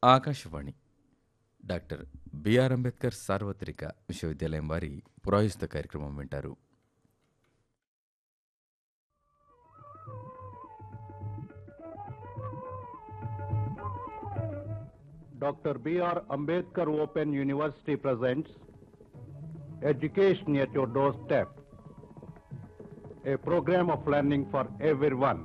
Akashvani doctor BR Ambedkar సార్వత్రిక విశ్వవిద్యాలయం వారి పురాయుస్త కార్యక్రమం వింటారు Dr. B.R. Ambedkar Open University presents Education at Your Doorstep, a program of learning for everyone.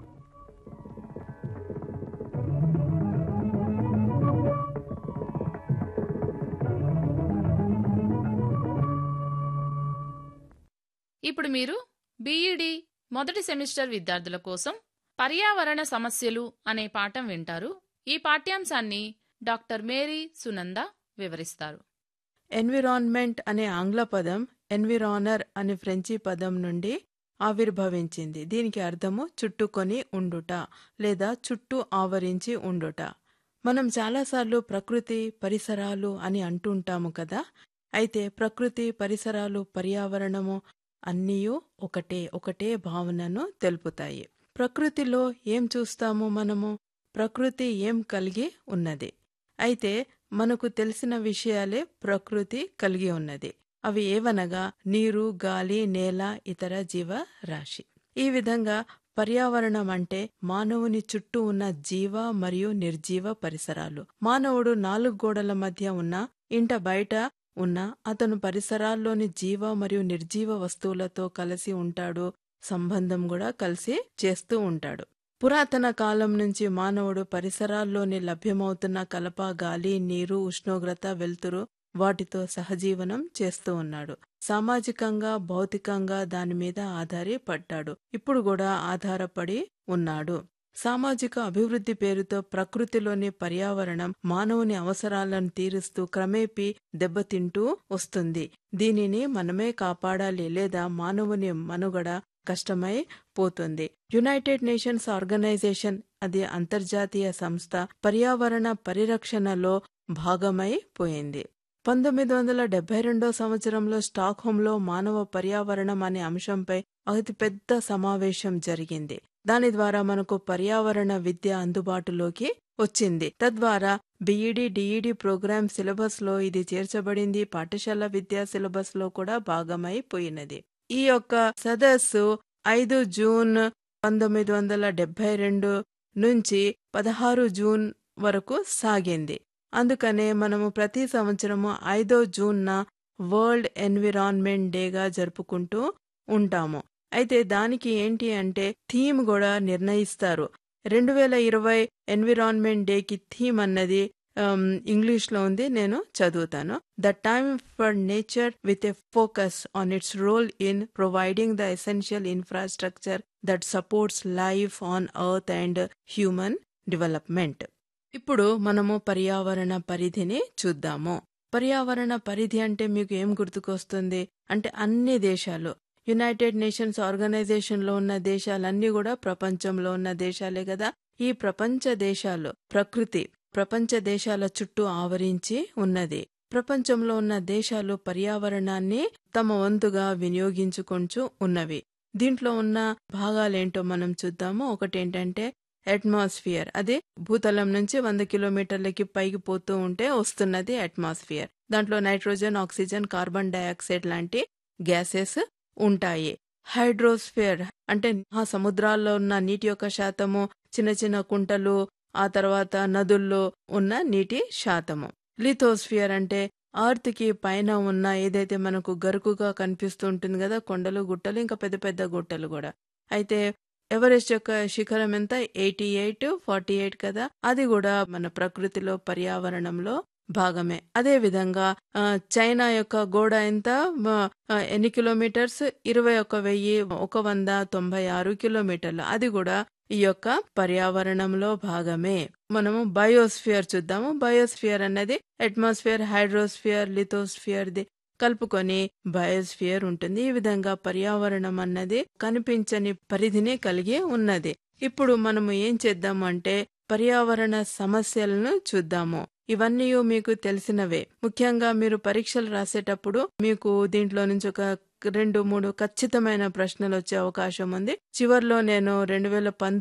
ఇప్పుడు మీరు బీఈడి మొదటి సెమిస్టర్ విద్యార్థుల కోసం పర్యావరణ సమస్యలు అనే పాఠం వింటారు ఈ పాఠ్యాంశాన్ని డాక్టర్ మేరీ సునంద వివరిస్తారు ఎన్విరాన్మెంట్ అనే ఆంగ్ల పదం ఎన్విరానర్ అనే ఫ్రెంచి పదం నుండి ఆవిర్భవించింది దీనికి అర్థము చుట్టుకొని ఉండుట లేదా చుట్టూ ఆవరించి ఉండుట మనం చాలాసార్లు ప్రకృతి పరిసరాలు అని అంటుంటాము కదా అయితే ప్రకృతి పరిసరాలు పర్యావరణము అన్నీయూ ఒకటే ఒకటే భావనను తెలుపుతాయి ప్రకృతిలో ఏం చూస్తాము మనము ప్రకృతి ఏం కలిగి ఉన్నది అయితే మనకు తెలిసిన విషయాలే ప్రకృతి కలిగి ఉన్నది అవి ఏవనగా నీరు గాలి నేల ఇతర జీవ రాశి ఈ విధంగా పర్యావరణం అంటే మానవుని చుట్టూ ఉన్న జీవ మరియు నిర్జీవ పరిసరాలు మానవుడు నాలుగు గోడల మధ్య ఉన్న ఇంట బయట ఉన్న అతను పరిసరాల్లోని జీవ మరియు నిర్జీవ వస్తువులతో కలిసి ఉంటాడు సంబంధం కూడా కలిసి చేస్తూ ఉంటాడు పురాతన కాలం నుంచి మానవుడు పరిసరాల్లోని లభ్యమవుతున్న కలప గాలి నీరు ఉష్ణోగ్రత వెలుతురు వాటితో సహజీవనం చేస్తూ ఉన్నాడు సామాజికంగా భౌతికంగా దాని మీద ఆధారపడ్డాడు ఇప్పుడు కూడా ఆధారపడి ఉన్నాడు సామాజిక అభివృద్ధి పేరుతో ప్రకృతిలోని పర్యావరణం మానవుని అవసరాలను తీరుస్తూ క్రమేపీ దెబ్బతింటూ వస్తుంది దీనిని మనమే కాపాడాలి లేదా మానవుని మనుగడ కష్టమై పోతుంది యునైటెడ్ నేషన్స్ ఆర్గనైజేషన్ అది అంతర్జాతీయ సంస్థ పర్యావరణ పరిరక్షణలో భాగమై పోయింది పంతొమ్మిది వందల డెబ్బై రెండో సంవత్సరంలో స్టాక్హోమ్లో మానవ పర్యావరణం అనే అంశంపై అతి పెద్ద సమావేశం జరిగింది దాని ద్వారా మనకు పర్యావరణ విద్య అందుబాటులోకి వచ్చింది తద్వారా బీఈడి డిఈడి ప్రోగ్రామ్ సిలబస్ లో ఇది చేర్చబడింది పాఠశాల విద్యా సిలబస్ లో కూడా భాగమైపోయినది ఈ యొక్క సదస్సు ఐదు జూన్ పంతొమ్మిది వందల డెబ్బై రెండు నుంచి పదహారు జూన్ వరకు సాగింది అందుకనే మనము ప్రతి సంవత్సరము ఐదో జూన్న వరల్డ్ ఎన్విరాన్మెంట్ డేగా జరుపుకుంటూ ఉంటాము అయితే దానికి ఏంటి అంటే థీమ్ కూడా నిర్ణయిస్తారు రెండు వేల ఇరవై ఎన్విరాన్మెంట్ డేకి థీమ్ అన్నది ఇంగ్లీష్లో ఉంది నేను చదువుతాను the time for nature with a focus on its role in providing the essential infrastructure that supports life on earth and human development ఇప్పుడు మనము పర్యావరణ పరిధిని చూద్దాము పర్యావరణ పరిధి అంటే మీకు ఏం గుర్తుకొస్తుంది అంటే అన్ని దేశాలు యునైటెడ్ నేషన్స్ ఆర్గనైజేషన్ లో ఉన్న దేశాలన్నీ కూడా ప్రపంచంలో ఉన్న దేశాలే కదా ఈ ప్రపంచ దేశాలు ప్రకృతి ప్రపంచ దేశాల చుట్టూ ఆవరించి ఉన్నది ప్రపంచంలో ఉన్న దేశాలు పర్యావరణాన్ని తమ వంతుగా వినియోగించుకొంచు ఉన్నవి దీంట్లో ఉన్న భాగాలేంటో మనం చూద్దాము ఒకటేంటంటే అట్మాస్ఫియర్ అది భూతలం నుంచి వంద కిలోమీటర్లకి పైకి పోతూ ఉంటే వస్తున్నది అట్మాస్ఫియర్ దాంట్లో నైట్రోజన్ ఆక్సిజన్ కార్బన్ డయాక్సైడ్ లాంటి గ్యాసెస్ ఉంటాయి హైడ్రోస్ఫియర్ అంటే ఆ సముద్రాల్లో ఉన్న నీటి యొక్క శాతము చిన్న చిన్న కుంటలు ఆ తర్వాత నదుల్లో ఉన్న నీటి శాతము లిథోస్ఫియర్ అంటే అర్త్ కి పైన ఉన్న ఏదైతే మనకు గరుకుగా కనిపిస్తూ ఉంటుంది కదా కొండలు గుట్టలు ఇంకా పెద్ద పెద్ద గుట్టలు కూడా అయితే ఎవరెస్ట్ యొక్క శిఖరం ఎంత ఎయిటీ ఎయిట్ ఫార్టీ ఎయిట్ కదా అది కూడా మన ప్రకృతిలో పర్యావరణంలో భాగమే అదే విధంగా చైనా యొక్క గోడ ఎంత ఎన్ని కిలోమీటర్స్ ఇరవై ఒక వెయ్యి ఒక వంద తొంభై ఆరు కిలోమీటర్లు అది కూడా ఈ యొక్క పర్యావరణంలో భాగమే మనము బయోస్ఫియర్ చూద్దాము బయోస్ఫియర్ అన్నది అట్మాస్ఫియర్ హైడ్రోస్ఫియర్ లిథోస్ఫియర్ ది కలుపుకొని బయోస్ఫియర్ ఉంటుంది ఈ విధంగా పర్యావరణం అన్నది కనిపించని పరిధిని కలిగి ఉన్నది ఇప్పుడు మనము ఏం చేద్దాము అంటే పర్యావరణ సమస్యలను చూద్దాము ఇవన్నీ మీకు తెలిసినవే ముఖ్యంగా మీరు పరీక్షలు రాసేటప్పుడు మీకు దీంట్లో నుంచి ఒక రెండు మూడు ఖచ్చితమైన ప్రశ్నలు వచ్చే అవకాశం ఉంది చివర్లో నేను రెండు వేల